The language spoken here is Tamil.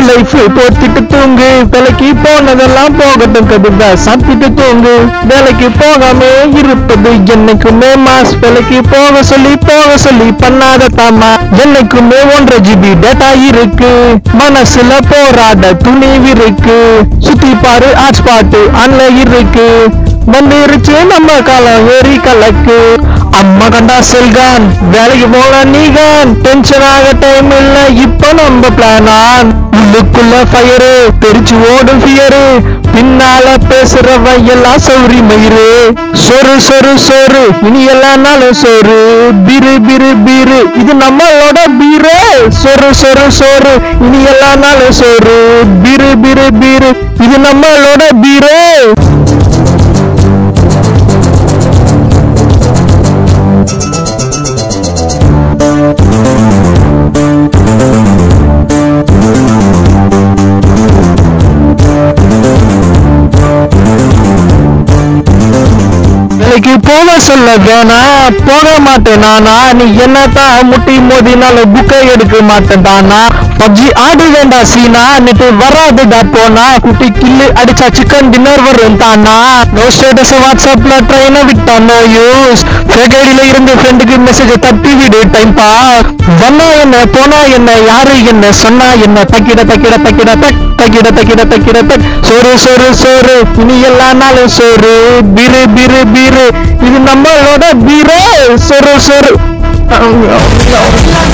லைஃப் போத்திட்டு தூங்கு வேலைக்கு போனதெல்லாம் போகட்டும் கதுதா சாப்பிட்டு தூங்கு வேலைக்கு போகாம இருப்பது என்னைக்குமே மாஸ் வேலைக்கு போக சொல்லி போக சொல்லி பண்ணாத தாமா என்னைக்குமே ஒன்றரை ஜிபி டேட்டா இருக்கு மனசுல போராட துணிவு இருக்கு சுத்தி பாரு ஹாட் ஸ்பாட் ஆன்ல இருக்கு வந்துருச்சு நம்ம காலம் ஏறி கலக்கு அம்மா கண்டா செல்கான் வேலைக்கு போல நீகான் டென்ஷன் ஆக டைம் இல்ல இப்ப நம்ம பிளான் ஆன் உள்ளுக்குள்ள ஃபயரு தெரிச்சு ஓடும் ஃபியரு பின்னால பேசுறவன் எல்லாம் சௌரி மயிறு சொரு சொரு சொரு இனி எல்லாம் நாளும் சோறு பிரு பிரு பிரு இது நம்மளோட பீரு சொரு சொரு சொரு இனி எல்லாம் நாளும் சோறு பிரு பிரு பிரு இது நம்மளோட பீரு வேலைக்கு போக சொல்ல வேணா போக மாட்டேன் நானா நீ என்னத்தான் முட்டி மோதினாலும் புக்கை எடுக்க மாட்டேன் தானா பப்ஜி ஆடு வேண்டா சீனா நேற்று வராதுடா போனா குட்டி கில்லு அடிச்சா சிக்கன் டின்னர் வரும் தானா நோ ஸ்டேட்டஸ் வாட்ஸ்அப்ல ட்ரெயினை விட்டா நோ யூஸ் ஃபேகடியில இருந்து ஃப்ரெண்டுக்கு மெசேஜ் தட்டி விடு டைம் பா வந்தா என்ன போனா என்ன யாரு என்ன சொன்னா என்ன தக்கிட தக்கிட தக்கிட தக் தக்கிட தக்கிட தக்கிட தக் சோறு சோறு சோறு இனி எல்லா நாளும் சோறு பிரு பிரு பிரு இது நம்மளோட பீரோ சொரு சொரு